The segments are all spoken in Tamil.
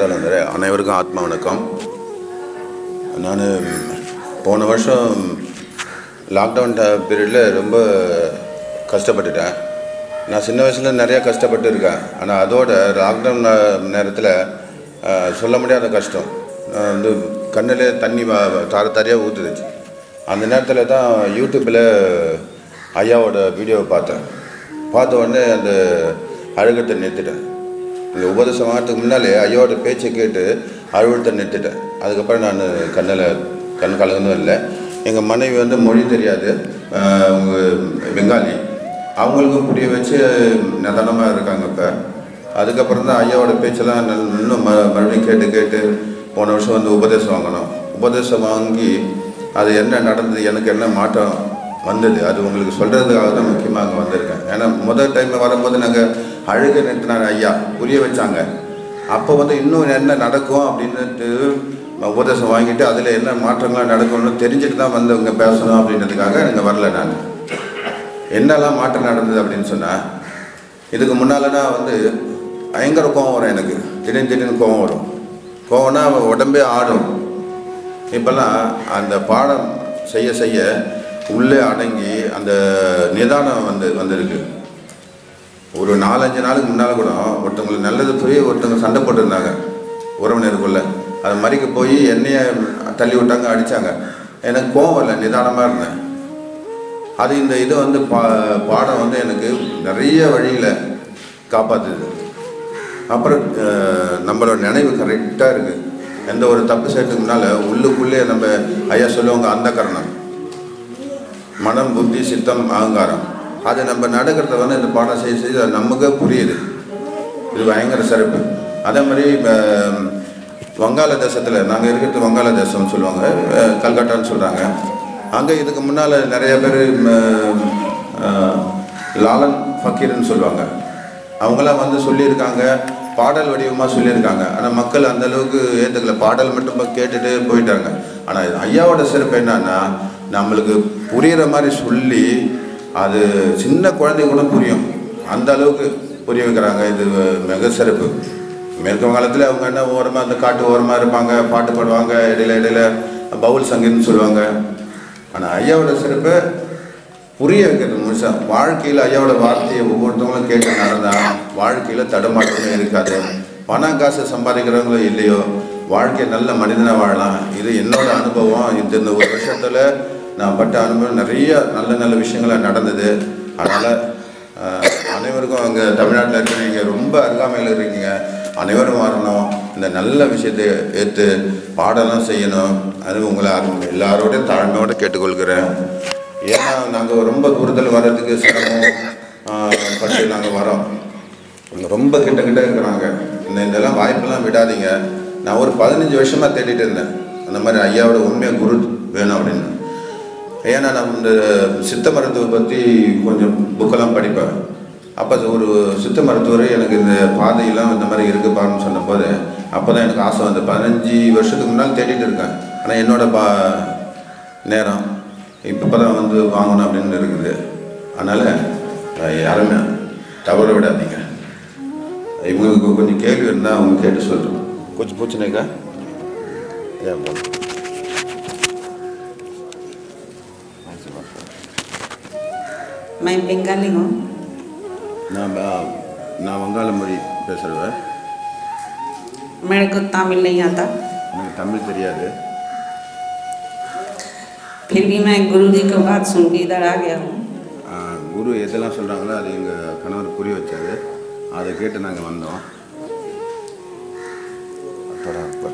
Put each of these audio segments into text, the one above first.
கல்கத்தாவில் அனைவருக்கும் ஆத்மா வணக்கம் நான் போன வருஷம் லாக்டவுன் பீரியடில் ரொம்ப கஷ்டப்பட்டுட்டேன் நான் சின்ன வயசில் நிறையா கஷ்டப்பட்டு இருக்கேன் ஆனால் அதோட லாக்டவுன் நேரத்தில் அஹ், சொல்ல முடியாத கஷ்டம் நான் வந்து கண்ணில் தண்ணி வ- தார தாரியாக ஊற்றுதுச்சு அந்த நேரத்தில் தான் யூடியூப்பில் ஐயாவோட வீடியோவை பார்த்தேன் பார்த்த உடனே அந்த அழுகத்தை நிறுத்திட்டேன் இந்த உபதேசம் ஆகிறதுக்கு முன்னாலே ஐயாவோட பேச்சை கேட்டு அழுவத்தை நிறுத்திட்டேன் அதுக்கப்புறம் நான் கண்ணில் கண் கலங்கணும் இல்லை எங்கள் மனைவி வந்து மொழி தெரியாது ஆஹ் அவங்க பெங்காலி அவங்களுக்கும் புரிய வச்சு நிதானமாக இருக்காங்க இப்போ அதுக்கப்புறம் தான் ஐயாவோட பேச்செல்லாம் நல்- இன்னும் ம மறுபடியும் கேட்டு கேட்டு போன வருஷம் வந்து உபதேசம் வாங்கினோம் உபதேசம் வாங்கி அது என்ன நடந்தது எனக்கு என்ன மாற்றம் வந்தது அது உங்களுக்கு சொல்கிறதுக்காக தான் முக்கியமாக அங்கே வந்திருக்கேன் ஏன்னா முதல் டைமில் வரும்போது நாங்கள் அழுக நிறுத்தினார் ஐயா புரிய வச்சாங்க அப்போ வந்து இன்னும் என்ன நடக்கும் அப்படின்னுட்டு உபதேசம் வாங்கிட்டு அதில் என்ன மாற்றங்கள்லாம் நடக்கும்னு தெரிஞ்சுட்டு தான் வந்து இங்கே பேசணும் அப்படின்றதுக்காக இங்கே வரல நான் என்னெல்லாம் மாற்றம் நடந்தது அப்படின்னு சொன்னால் இதுக்கு முன்னாலனா வந்து பயங்கர கோவம் வரும் எனக்கு திடீர்னு திடீர்னு கோவம் வரும் கோவம்னா உடம்பே ஆடும் இப்போல்லாம் அந்த பாடம் செய்ய செய்ய உள்ளே அடங்கி அந்த நிதானம் வந்து வந்திருக்கு ஒரு நாலஞ்சு நாளுக்கு முன்னால் கூட ஒருத்தவங்களுக்கு நல்லது போய் ஒருத்தவங்க சண்டை போட்டிருந்தாங்க உறவினருக்குள்ள அது மறிக்க போய் என்னைய தள்ளி விட்டாங்க அடித்தாங்க எனக்கு கோவம் வரல நிதானமாக இருந்தேன் அது இந்த இது வந்து பா பாடம் வந்து எனக்கு நிறைய வழியில் காப்பாற்றுது அப்புறம் அஹ், நம்மளோட நினைவு கரெக்டாக இருக்குது எந்த ஒரு தப்பு செய்யறதுக்கு முன்னால் உள்ளுக்குள்ளே நம்ம ஐயா சொல்லுவாங்க அந்த கரணம் மனம் புத்தி சித்தம் அகங்காரம் அது நம்ம நடக்கிறத வந்து இந்த பாடம் செய்ய செய்ய அது நமக்கே புரியுது இது பயங்கர சிறப்பு அதே மாதிரி அஹ், வங்காள தேசத்தில் நாங்கள் இருக்கிறது வங்காள தேசம்னு சொல்லுவாங்க அஹ், கல்கட்டான்னு சொல்கிறாங்க அங்கே இதுக்கு முன்னால் நிறைய பேர் லாலன் ஃபக்கீர்னு சொல்லுவாங்க அவங்களாம் வந்து சொல்லியிருக்காங்க பாடல் வடிவமாக சொல்லியிருக்காங்க ஆனால் மக்கள் அந்த அளவுக்கு ஏற்றுக்கல பாடல் மட்டும் இப்ப கேட்டுட்டு போயிட்டாங்க ஆனால் இது ஐயாவோட சிறப்பு என்னன்னா நம்மளுக்கு புரிகிற மாதிரி சொல்லி அது சின்ன குழந்தை கூட புரியும் அந்த அளவுக்கு புரிய வைக்கிறாங்க இது மிக சிறப்பு மேற்கு வங்காளத்தில் அவங்க என்ன ஓரமாக அந்த காட்டு ஓரமாக இருப்பாங்க பாட்டு பாடுவாங்க இடையில இடையில பவுல் சங்கீதம்னு சொல்லுவாங்க ஆனால் ஐயாவோட சிறப்பு புரிய வைக்கிறது முழுசா வாழ்க்கையில் ஐயாவோட வார்த்தையை ஒவ்வொருத்தவங்களும் கேட்டு நடந்தால் வாழ்க்கையில் தடுமாற்றமே இருக்காது பணம் காசு சம்பாதிக்கிறவங்களோ இல்லையோ வாழ்க்கை நல்ல மனிதனாக வாழலாம் இது என்னோட அனுபவம் இந்த இந்த ஒரு வருஷத்தில் நான் பட்ட அனுபவம் நிறைய நல்ல நல்ல விஷயங்கள நடந்தது அதனால் அனைவருக்கும் அங்கே தமிழ்நாட்டில் இருக்க நீங்கள் ரொம்ப அருகாமையில் இருக்கீங்க அனைவரும் வரணும் இந்த நல்ல விஷயத்தை ஏற்று பாடலாம் செய்யணும் அது உங்களை அரு- எல்லாரோடையும் தாழ்மையோடு கேட்டுக்கொள்கிறேன் ஏன்னா நாங்கள் ரொம்ப தூரத்தில் வர்றதுக்கு சிரமம் ஆஹ், பட்டு நாங்கள் வரோம் இங்க ரொம்ப கிட்ட கிட்ட இருக்கிறாங்க இந்த இதெல்லாம் வாய்ப்பெல்லாம் விடாதீங்க நான் ஒரு பதினஞ்சு வருஷமாக தேடிட்டு இருந்தேன் அந்த மாதிரி ஐயாவோட உண்மை குரு வேணும் அப்படின்னு ஏன்னா நான் இந்த சித்த மருத்துவ பற்றி கொஞ்சம் புக்கெல்லாம் படிப்பேன் அப்போ ஒரு சித்த மருத்துவர் எனக்கு இந்த பாதையெல்லாம் இந்த மாதிரி இருக்குப்பான்னு சொன்னபோது அப்போ தான் எனக்கு ஆசை வந்து பதினஞ்சு வருஷத்துக்கு முன்னால் தேடிட்டு இருக்கேன் ஆனால் என்னோட பா நேரம் இப்போ தான் வந்து வாங்கணும் அப்படின்னு இருக்குது அதனால் யாருமே தவற விடாதீங்க இவங்களுக்கு கொஞ்சம் கேள்வி இருந்தால் அவங்க கேட்டு சொல்கிறோம் கொஞ்சம் பூச்சினேக்கா ஏன் போதும் मैं बंगाली हूँ நான் ப- நான் வங்காள மொழி பேசுகிறவன் मेरे को तमिल नहीं आता எனக்கு தமிழ் தெரியாது फिर भी मैं गुरु जी की बात सुन के इधर आ गया हूँ ஆ, குரு எதெல்லாம் சொல்கிறாங்களோ அது எங்கள் கணவர் புரிய வச்சாரு அதை கேட்டு நாங்கள் வந்தோம் थोड़ा ऊपर।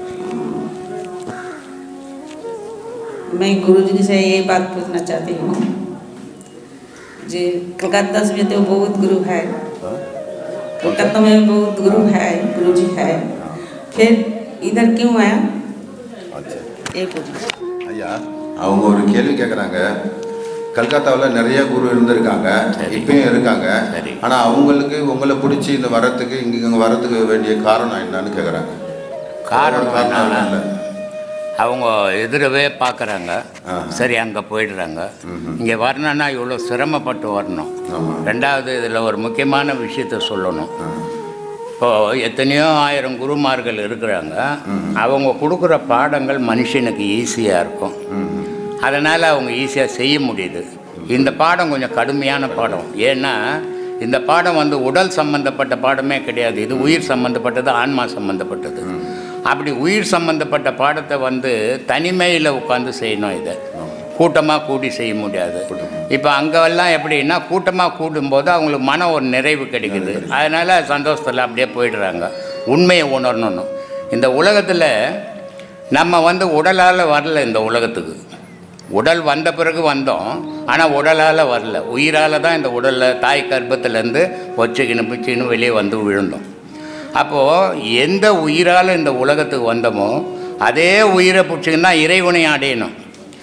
मैं गुरु जी से ये बात पूछना चाहती हूँ जी कलकत्ता में तो बहुत गुरु है हाँ? कलकत्ता में बहुत गुरु है गुरु जी है फिर इधर क्यों आया अच्छा ये पूछना ஐயா அவங்க ஒரு கேள்வி கேட்குறாங்க கல்கத்தாவில் நிறைய குரு இருந்திருக்காங்க சரி. இப்பயும் இருக்காங்க சரி. ஆனால் அவங்களுக்கு உங்களை பிடிச்சி இந்த வரத்துக்கு இங்கே இங்கே வரத்துக்கு வேண்டிய காரணம் என்னன்னு கேட்குறாங்க காரணம் என்னன்னா இல்லை அவங்க எதிரவே பார்க்குறாங்க ஆஹா. சரி அங்கே போயிடுறாங்க ம்ஹும். இங்கே வரணும்னா இவ்வளோ சிரமப்பட்டு வரணும் ஆமாம் ரெண்டாவது இதில் ஒரு முக்கியமான விஷயத்த சொல்லணும் இப்போது எத்தனையோ ஆயிரம் குருமார்கள் இருக்கிறாங்க அவங்க கொடுக்குற பாடங்கள் மனுஷனுக்கு ஈஸியாக இருக்கும் அதனால் அவங்க ஈஸியாக செய்ய முடியுது இந்த பாடம் கொஞ்சம் கடுமையான பாடம் ஏன்னா இந்த பாடம் வந்து உடல் சம்பந்தப்பட்ட பாடமே கிடையாது இது உயிர் சம்பந்தப்பட்டது ஆன்மா சம்பந்தப்பட்டது அப்படி உயிர் சம்பந்தப்பட்ட பாடத்தை வந்து தனிமையில் உட்காந்து செய்யணும் இதை கூட்டமாக கூடி செய்ய முடியாது இப்போ அங்கெல்லாம் எப்படின்னா கூட்டமாக கூடும்போது அவங்களுக்கு மன ஒரு நிறைவு கிடைக்குது அதனால் சந்தோஷத்தில் அப்படியே போயிடுறாங்க உண்மையை உணரணும் இந்த உலகத்தில் நம்ம வந்து உடலால் வரல இந்த உலகத்துக்கு உடல் வந்த பிறகு வந்தோம் ஆனால் உடலால் வரல உயிரால் தான் இந்த உடலில் தாய் கர்ப்பத்திலேருந்து வச்சுக்கின்னு பிச்சுக்கின்னு வெளியே வந்து விழுந்தோம் அப்போது எந்த உயிரால் இந்த உலகத்துக்கு வந்தோமோ அதே உயிரை பிடிச்சிங்கன்னா இறைவனை அடையணும்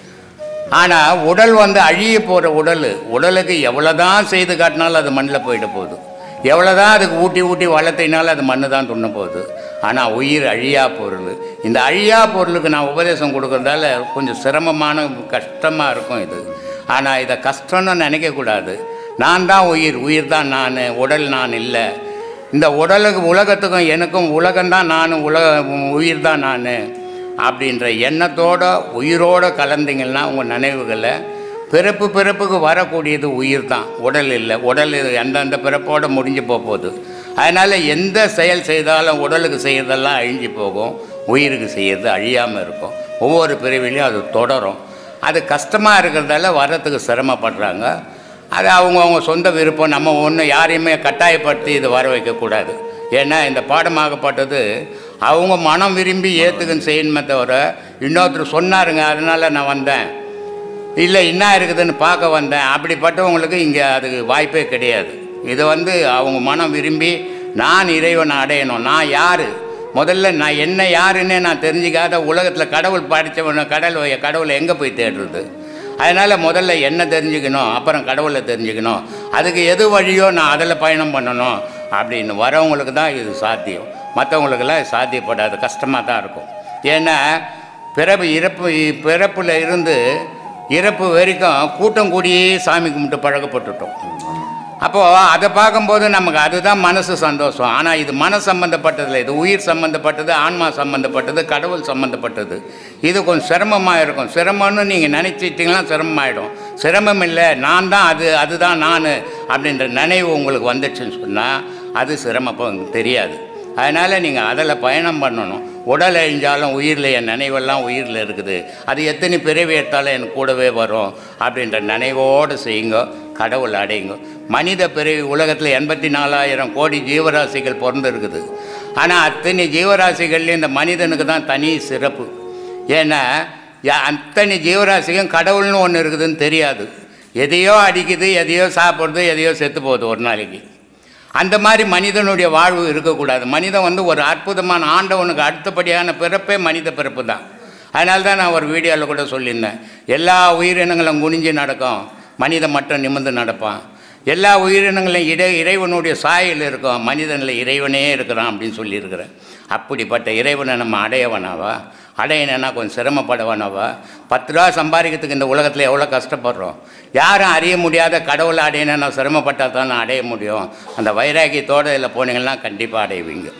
ஆனால் உடல் வந்து அழிய போகிற உடல் உடலுக்கு எவ்வளோதான் செய்து காட்டினாலும் அது மண்ணில் போயிட போகுது எவ்வளோதான் அதுக்கு ஊட்டி ஊட்டி வளர்த்தினாலும் அது மண்ணு தான் துண்ண போகுது ஆனால் உயிர் அழியா பொருள் இந்த அழியா பொருளுக்கு நான் உபதேசம் கொடுக்கறதால கொஞ்சம் சிரமமான கஷ்டமாக இருக்கும் இது ஆனால் இதை கஷ்டம்னு நினைக்கக்கூடாது நான் தான் உயிர் உயிர் தான் நான் உடல் நான் இல்லை இந்த உடலுக்கு உலகத்துக்கும் எனக்கும் உலகம்தான் நான் உலக உயிர் தான் நான் அப்படின்ற எண்ணத்தோட உயிரோடு கலந்தீங்கன்னா உங்கள் நினைவுகளை பிறப்பு பிறப்புக்கு வரக்கூடியது உயிர் தான் உடல் இல்லை உடல் இது அந்தந்த பிறப்போடு முடிஞ்சு போக போகுது அதனால் எந்த செயல் செய்தாலும் உடலுக்கு செய்கிறதெல்லாம் அழிஞ்சு போகும் உயிருக்கு செய்கிறது அழியாமல் இருக்கும் ஒவ்வொரு பிறவிலையும் அது தொடரும் அது கஷ்டமாக இருக்கிறதால வர்றதுக்கு சிரமப்படுறாங்க அது அவங்கவுங்க சொந்த விருப்பம் நம்ம ஒன்றும் யாரையுமே கட்டாயப்படுத்தி இது வர வைக்கக்கூடாது ஏன்னா இந்த பாடமாகப்பட்டது அவங்க மனம் விரும்பி ஏற்றுக்குன்னு செய்யணுமே தவிர இன்னொருத்தர் சொன்னாருங்க அதனால் நான் வந்தேன் இல்லை என்ன இருக்குதுன்னு பார்க்க வந்தேன் அப்படிப்பட்டவங்களுக்கு இங்கே அதுக்கு வாய்ப்பே கிடையாது இது வந்து அவங்க மனம் விரும்பி நான் இறைவனை அடையணும் நான் யார் முதல்ல நான் என்ன யாருன்னே நான் தெரிஞ்சுக்காத உலகத்தில் கடவுள் படித்தவன கடவுள் கடவுளை எங்கே போய் தேடுறது அதனால் முதல்ல என்ன தெரிஞ்சுக்கணும் அப்புறம் கடவுளை தெரிஞ்சுக்கணும் அதுக்கு எது வழியோ நான் அதில் பயணம் பண்ணணும் அப்படின்னு வரவங்களுக்கு தான் இது சாத்தியம் மற்றவங்களுக்கெல்லாம் இது சாத்தியப்படாது கஷ்டமாக தான் இருக்கும் ஏன்னா பிறப்பு இறப்பு பிறப்பில் இருந்து இறப்பு வரைக்கும் கூட்டம் கூடியே சாமி கும்பிட்டு பழக்கப்பட்டுட்டோம் அப்போது அதை பார்க்கும்போது நமக்கு அதுதான் மனசு சந்தோஷம் ஆனால் இது மன சம்மந்தப்பட்டதில்லை இது உயிர் சம்மந்தப்பட்டது ஆன்மா சம்மந்தப்பட்டது கடவுள் சம்மந்தப்பட்டது இது கொஞ்சம் சிரமமாக இருக்கும் சிரமம்னு நீங்கள் நினச்சிட்டிங்கன்னா சிரமமாயிடும் சிரமம் இல்லை நான் தான் அது அதுதான் நான் அப்படின்ற நினைவு உங்களுக்கு வந்துச்சுன்னு சொன்னால் அது சிரமம் தெரியாது அதனால் நீங்கள் அதில் பயணம் பண்ணணும் உடல் அழிஞ்சாலும் உயிரில் என் நினைவெல்லாம் உயிரில் இருக்குது அது எத்தனை பிறவி எடுத்தாலும் என் கூடவே வரும் அப்படின்ற நினைவோடு செய்யுங்க கடவுள் அடையுங்க மனித பிறவி உலகத்தில் எண்பத்தி நாலாயிரம் கோடி ஜீவராசிகள் பிறந்திருக்குது ஆனால் அத்தனை ஜீவராசிகள்லேயும் இந்த மனிதனுக்கு தான் தனி சிறப்பு ஏன்னா யா- அத்தனை ஜீவராசிக்கும் கடவுள்னு ஒன்று இருக்குதுன்னு தெரியாது எதையோ அடிக்குது எதையோ சாப்பிடுது எதையோ செத்து போகுது ஒரு நாளைக்கு அந்த மாதிரி மனிதனுடைய வாழ்வு இருக்கக்கூடாது மனிதன் வந்து ஒரு அற்புதமான ஆண்டவனுக்கு அடுத்தபடியான பிறப்பே மனித பிறப்பு தான் அதனால தான் நான் ஒரு வீடியோவில் கூட சொல்லியிருந்தேன் எல்லா உயிரினங்களும் குனிஞ்சு நடக்கும் மனிதன் மட்டும் நிமிர்ந்து நடப்பான் எல்லா உயிரினங்களும் இறை இறைவனுடைய சாயல் இருக்கும் மனிதனில் இறைவனே இருக்கிறான் அப்படின்னு சொல்லியிருக்கிறேன் அப்படிப்பட்ட இறைவனை நம்ம அடையவனாவா அடையணுன்னா கொஞ்சம் சிரமப்படவனாவா பத்து ரூபா சம்பாதிக்கிறதுக்கு இந்த உலகத்தில் எவ்வளோ கஷ்டப்படுறோம் யாரும் அறிய முடியாத கடவுளை அடையணும்னா சிரமப்பட்டால் தான் நான் அடைய முடியும் அந்த வைராகியத்தோடு இதில் போனீங்கன்னா கண்டிப்பாக அடைவீங்க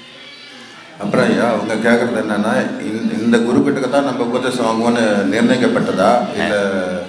அப்புறம் ஐயா அவங்க கேட்குறது என்னன்னா இந்த- இந்த குரு கிட்டக்க தான் நம்ம உபதேசம் வாங்குவோன்னு நிர்ணயிக்கப்பட்டதா இல்லை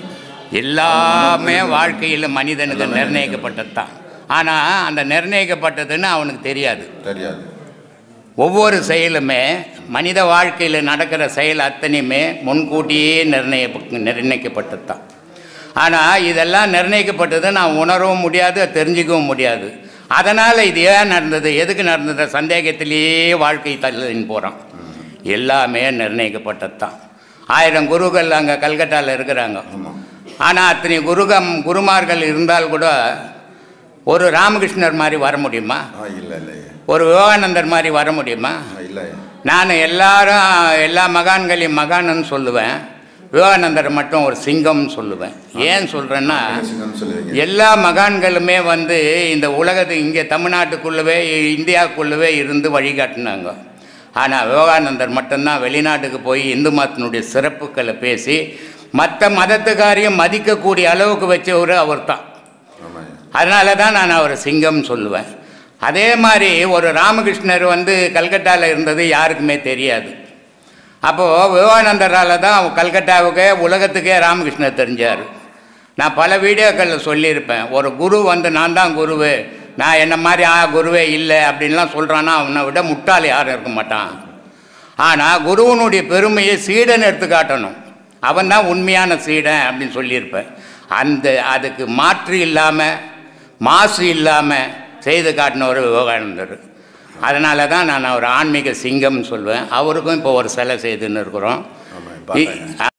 எல்லாமே வாழ்க்கையில் மனிதனுக்கு நிர்ணயிக்கப்பட்டது தான் ஆனால் அந்த நிர்ணயிக்கப்பட்டதுன்னு அவனுக்கு தெரியாது தெரியாது ஒவ்வொரு செயலுமே மனித வாழ்க்கையில் நடக்கிற செயல் அத்தனையுமே முன்கூட்டியே நிர்ணய நிர்ணயிக்கப்பட்டது தான் ஆனால் இதெல்லாம் நிர்ணயிக்கப்பட்டது நான் உணரவும் முடியாது தெரிஞ்சிக்கவும் முடியாது அதனால் இது ஏன் நடந்தது எதுக்கு நடந்தது சந்தேகத்திலேயே வாழ்க்கை தள்ளின்னு போகிறான் எல்லாமே நிர்ணயிக்கப்பட்டது தான் ஆயிரம் குருக்கள் அங்கே கல்கட்டாவில் இருக்கிறாங்க ஆனால் அத்தனை குருகம் குருமார்கள் இருந்தால் கூட ஒரு ராமகிருஷ்ணர் மாதிரி வர முடியுமா ஆ இல்லை இல்லை ஐயா ஒரு விவேகானந்தர் மாதிரி வர முடியுமா ஆ இல்லை ஐயா நான் எல்லாரும் எல்லா மகான்களையும் மகான்னு சொல்லுவேன் விவேகானந்தரை மட்டும் ஒரு சிங்கம்னு சொல்லுவேன் ஏன் சொல்கிறேன்னா சிங்கம்னு சொல்லுவீங்க எல்லா மகான்களுமே வந்து இந்த உலகத்து இங்கே தமிழ்நாட்டுக்குள்ளவே இந்தியாவுக்குள்ளவே இருந்து வழிகாட்டினாங்க ஆனால் விவேகானந்தர் மட்டும்தான் வெளிநாட்டுக்கு போய் இந்து மதத்தினுடைய சிறப்புகளை பேசி மற்ற மதத்துக்காரையும் மதிக்கக்கூடிய அளவுக்கு வச்சவர் அவர் தான் ஆமாம் ஐயா அதனால தான் நான் அவரை சிங்கம்னு சொல்லுவேன் அதே மாதிரி ஒரு ராமகிருஷ்ணர் வந்து கல்கட்டாவில் இருந்தது யாருக்குமே தெரியாது அப்போது விவேகானந்தரால் தான் கல்கட்டாவுக்கே உலகத்துக்கே ராமகிருஷ்ணர் தெரிஞ்சார் நான் பல வீடியோக்களில் சொல்லியிருப்பேன் ஒரு குரு வந்து நான் தான் குருவு நான் என்ன மாதிரி ஆ குருவே இல்லை அப்படின்லாம் சொல்கிறான்னா அவனை விட முட்டாள் யாரும் இருக்க மாட்டான் ஆனால் குருவனுடைய பெருமையை சீடன் எடுத்து காட்டணும் அவன் தான் உண்மையான சீடன் அப்படின்னு சொல்லியிருப்பேன் அந்த அதுக்கு மாற்று இல்லாமல் மாசு இல்லாமல் செய்து காட்டினவர் விவேகானந்தர் அதனால தான் நான் ஒரு ஆன்மீக சிங்கம்னு சொல்வேன் அவருக்கும் இப்போ ஒரு சிலை செய்துன்னு இருக்கிறோம் ஆமாம் பார்த்தேன் இ-